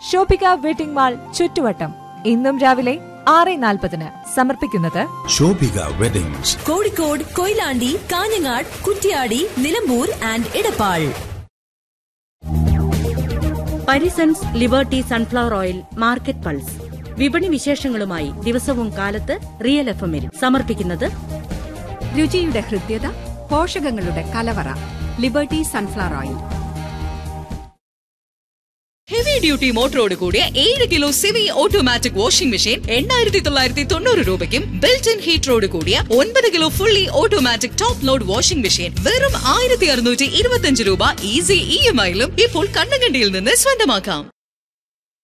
Shoppika wedding mall ചുറ്റുവട്ടം ഇന്നും രാവിലെ ആറ് നാൽപ്പതിന് സമർപ്പിക്കുന്നത് Shobhika weddings Kozhikode Koyilandy Kanhangad Kuttiady Nilambur and Edappal Parisons Liberty sunflower oil market pulse വിപണി വിശേഷങ്ങളുമായി ദിവസവും കാലത്ത് റിയൽ എഫ് എമ്മിൽ സമർപ്പിക്കുന്നത് രുചിയുടെ ഹൃദ്യത പോഷകങ്ങളുടെ കലവറ Liberty sunflower oil heavy duty മോട്ടറോട് കൂടിയ ഏഴ് kilo semi automatic washing machine എണ്ണായിരത്തി തൊള്ളായിരത്തി തൊണ്ണൂറ് രൂപയ്ക്കും ബിൽറ്റ് ഇൻ ഹീറ്ററോട് കൂടിയ ഒൻപത് kilo fully automatic top load washing machine വെറും ആയിരത്തി അറുന്നൂറ്റി ഇരുപത്തിയഞ്ച് രൂപ ഈസി ഇ എം ഐയിലും ഇപ്പോൾ കണ്ണങ്കണ്ടിയിൽ നിന്ന് സ്വന്തമാക്കാം